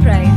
pride.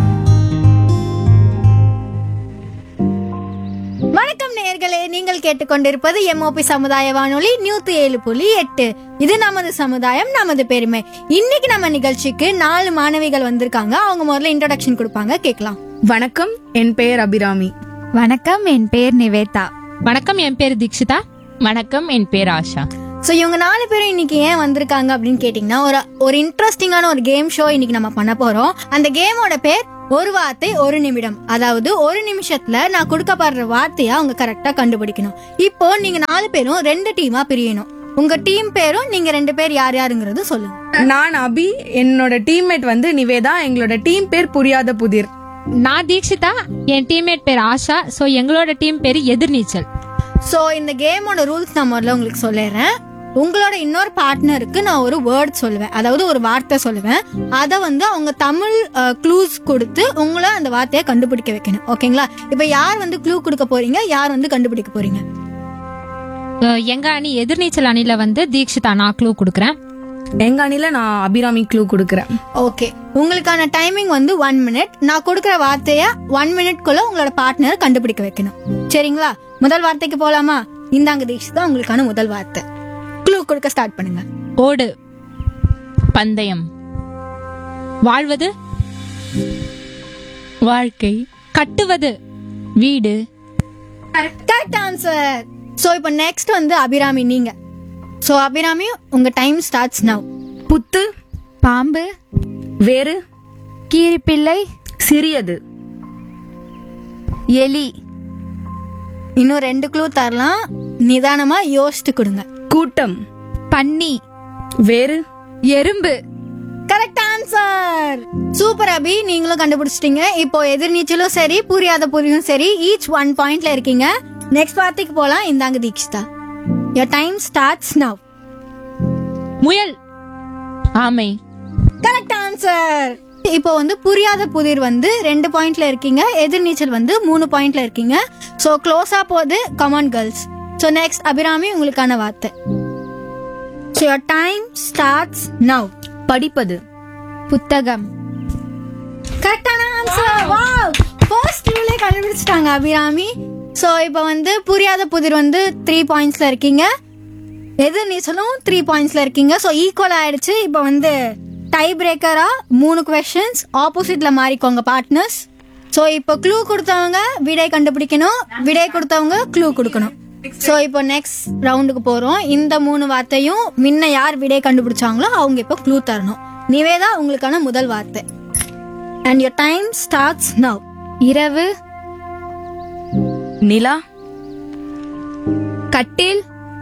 வணக்கம் நேயர்களே நீங்கள் கேட்டுக்கொண்டிருப்பது எம்ஓபி சமுதாய வானொலி நூத்தி ஏழு புள்ளி எட்டு இது நமது சமுதாயம் நமது பெருமை இன்னைக்கு நம்ம நிகழ்ச்சிக்கு நாலு மாணவிகள் வந்திருக்காங்க அவங்க முதல்ல இன்ட்ரோடக்ஷன் கொடுப்பாங்க கேட்கலாம் வணக்கம் என் பெயர் அபிராமி வணக்கம் என் பேர் நிவேதா வணக்கம் என் பேர் தீக்ஷிதா வணக்கம் என் பேர் ஆஷா ஸோ இவங்க நாலு பேரும் இன்னைக்கு ஏன் வந்திருக்காங்க அப்படின்னு கேட்டிங்கன்னா ஒரு ஒரு இன்ட்ரெஸ்டிங்கான ஒரு கேம் ஷோ இன்னைக்கு நம்ம பண்ண போறோம் அந்த கேமோட பேர் ஒரு வார்த்தை ஒரு நிமிடம் அதாவது ஒரு நிமிஷத்துல நான் கொடுக்கப்படுற வார்த்தையை அவங்க கரெக்டா கண்டுபிடிக்கணும் இப்போ நீங்க நாலு பேரும் ரெண்டு டீமா பிரியணும் உங்க டீம் பேரும் நீங்க ரெண்டு பேர் யார் யாருங்கிறது சொல்லுங்க நான் அபி என்னோட டீம்மேட் வந்து நிவேதா எங்களோட டீம் பேர் புரியாத புதிர் நான் தீக்ஷிதா என் டீம்மேட் பேர் ஆஷா சோ எங்களோட டீம் பேர் எதிர்நீச்சல் ஸோ இந்த கேமோட ரூல்ஸ் நான் முதல்ல உங்களுக்கு சொல்லிடுறேன் உங்களோட இன்னொரு பார்ட்னருக்கு நான் ஒரு வேர்ட் சொல்லுவேன் அதாவது ஒரு வார்த்தை சொல்லுவேன் அதை வந்து அவங்க தமிழ் க்ளூஸ் கொடுத்து உங்களை அந்த வார்த்தையை கண்டுபிடிக்க வைக்கணும் ஓகேங்களா இப்போ யார் வந்து க்ளூ கொடுக்க போறீங்க யார் வந்து கண்டுபிடிக்க போறீங்க அஹ் எங்க அணி எதிர்நீச்சல் அணில வந்து தீக்ஷிதா நான் க்ளூ கொடுக்குறேன் எங்க அணில நான் அபிராமி க்ளூ கொடுக்கறேன் ஓகே உங்களுக்கான டைமிங் வந்து ஒன் மினிட் நான் கொடுக்குற வார்த்தையை ஒன் மினிட்குள்ள உங்களோட பார்ட்னர் கண்டுபிடிக்க வைக்கணும் சரிங்களா முதல் வார்த்தைக்கு போலாமா இந்தாங்க தீக்ஷிதா உங்களுக்கான முதல் வார்த்தை க்ளூ கொடுக்க ஸ்டார்ட் பண்ணுங்க ஓடு பந்தயம் வாழ்வது வாழ்க்கை கட்டுவது வீடு கரெக்ட் ஆன்சர் சோ இப்போ நெக்ஸ்ட் வந்து அபிராமி நீங்க சோ அபிராமி உங்க டைம் ஸ்டார்ட்ஸ் நவ் புத்து பாம்பு வேறு கீரிப்பிள்ளை சிறியது எலி இன்னும் ரெண்டு க்ளூ தரலாம் நிதானமா யோசிச்சு கொடுங்க கூட்டம் பன்னி வேறு எறும்பு கரெக்ட் ஆன்சர் சூப்பர் அபி நீங்களும் கண்டுபிடிச்சிட்டீங்க இப்போ எதிர்நீச்சலும் சரி புரியாத புரியும் சரி ஈச் ஒன் பாயிண்ட்ல இருக்கீங்க நெக்ஸ்ட் வார்த்தைக்கு போலாம் இந்தாங்க Dikshitha your time starts now முயல் ஆமை கரெக்ட் ஆன்சர் இப்போ வந்து புரியாத புதிர் வந்து ரெண்டு பாயிண்ட்ல இருக்கீங்க எதிர்நீச்சல் வந்து மூணு பாயிண்ட்ல இருக்கீங்க ஸோ க்ளோஸா போகுது come on girls so next Abirami உங்களுக்கான வார்த்தை so your time starts now படிப்பது புத்தகம் கரெக்டான ஆன்சர் வாவ் ஃபர்ஸ்ட் ரூலே கண்டுபிடிச்சிட்டாங்க அபிராமி ஸோ இப்போ வந்து புரியாத புதிர் வந்து த்ரீ பாயிண்ட்ஸ்ல இருக்கீங்க எதிர் நீச்சலும் த்ரீ பாயிண்ட்ஸ்ல இருக்கீங்க ஸோ ஈக்குவல் ஆயிடுச்சு இப்போ வந்து டை பிரேக்கரா மூணு கொஸ்டின்ஸ் ஆப்போசிட்ல மாறிக்கோங்க பார்ட்னர்ஸ் ஸோ இப்போ க்ளூ கொடுத்தவங்க விடை கண்டுபிடிக்கணும் விடை கொடுத்தவங்க க்ளூ கொடுக்கணும் ஸோ இப்போ நெக்ஸ்ட் ரவுண்டுக்கு போறோம் இந்த மூணு வார்த்தையும் முன்ன யார் விடை கண்டுபிடிச்சாங்களோ அவங்க இப்போ க்ளூ தரணும் நிவேதா உங்களுக்கான முதல் வார்த்தை and your time starts now இரவு நிலா கட்டில்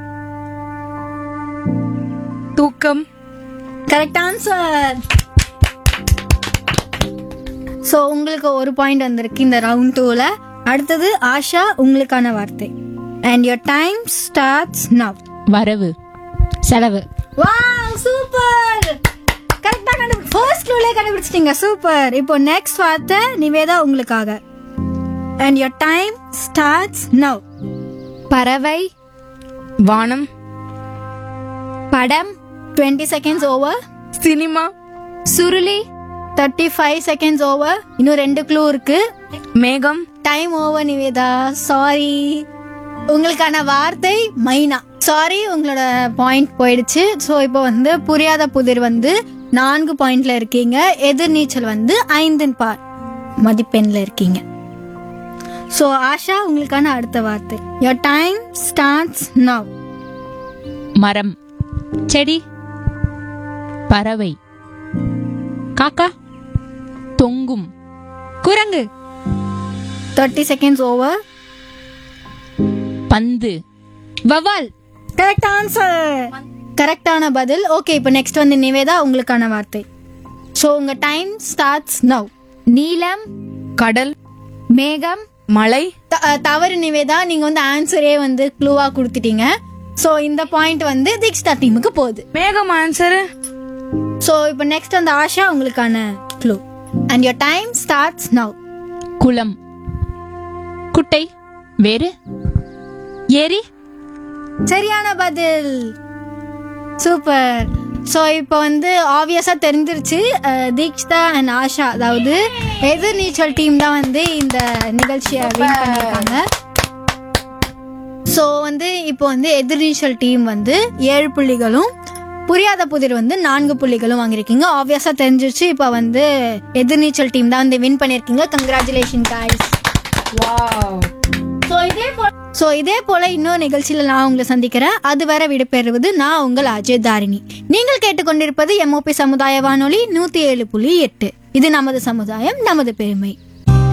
தூக்கம் கரெக்ட் ஆன்சர் ஸோ உங்களுக்கு ஒரு பாயிண்ட் வந்திருக்கு இந்த ரவுண்ட் டூவில் அடுத்தது ஆஷா உங்களுக்கான வார்த்தை and your time starts now வரவு செலவு வாவ் சூப்பர் கரெக்டாக கண்டுபிடி ஃபர்ஸ்ட் க்ளூலே கண்டுபிடிச்சிட்டீங்க சூப்பர் இப்போ நெக்ஸ்ட் வார்த்தை நிவேதா உங்களுக்காக and your time starts now பறவை வானம் படம் டுவெண்ட்டி செகண்ட்ஸ் ஓவர் சினிமா சுருளி தேர்ட்டி ஃபைவ் செகண்ட்ஸ் ஓவர் இன்னும் ரெண்டு க்ளூ இருக்கு மேகம் டைம் ஓவர் நிவேதா சாரி உங்களுக்கான வார்த்தை மைனா சாரி உங்களோட பாயிண்ட் போயிடுச்சு ஸோ இப்போ வந்து புரியாத புதிர் வந்து நான்கு பாயிண்ட்ல இருக்கீங்க எதிர்நீச்சல் வந்து ஐந்து பார் மதிப்பெண்ல இருக்கீங்க ஸோ ஆஷா உங்களுக்கான அடுத்த வார்த்தை your டைம் ஸ்டார்ட்ஸ் now மரம் செடி பறவை காக்கா தொங்கும் குரங்கு தேர்ட்டி செகண்ட்ஸ் ஓவர் பந்து வவால் கரெக்ட் ஆன்சர் கரெக்டான பதில் ஓகே இப்போ நெக்ஸ்ட் வந்து நிவேதா உங்களுக்கான வார்த்தை ஸோ உங்க டைம் ஸ்டார்ட்ஸ் now நீலம் கடல் மேகம் மலை த- அஹ் தவறு நிவேதா நீங்க வந்து ஆன்சரே வந்து க்ளூவா கொடுத்துட்டீங்க சோ இந்த பாயிண்ட் வந்து தீக்ஷிதா டீமுக்கு போகுது மேகம் ஆன்சரு சோ இப்போ நெக்ஸ்ட் வந்து ஆஷா உங்களுக்கான clue and your time starts now குளம் குட்டை வேறு ஏரி சரியான பதில் சூப்பர் ஸோ இப்போ வந்து ஆப்வியஸாக தெரிஞ்சிருச்சு அஹ், தீக்ஷிதா அண்ட் ஆஷா அதாவது எதிர்நீச்சல் டீம் தான் வந்து இந்த நிகழ்ச்சியை வின் பண்ணியிருக்காங்க ஸோ வந்து இப்போ வந்து எதிர்நீச்சல் டீம் வந்து ஏழு புள்ளிகளும் புரியாத புதிர் வந்து நான்கு புள்ளிகளும் வாங்கியிருக்கீங்க ஆப்வியஸாக தெரிஞ்சிருச்சு இப்போ வந்து எதிர்நீச்சல் டீம் தான் வந்து வின் பண்ணியிருக்கீங்க கங்க்ராச்சுலேஷன் guys ஸோ இதே போல ஸோ இதே போல இன்னொரு நிகழ்ச்சியில் நான் உங்களை சந்திக்கிறேன் அது வரை விடைபெறுவது நான் உங்கள் அஜய் தாரிணி நீங்கள் கேட்டுக்கொண்டிருப்பது எம்ஓபி சமுதாய வானொலி நூற்றி ஏழு புள்ளி எட்டு இது நமது சமுதாயம் நமது பெருமை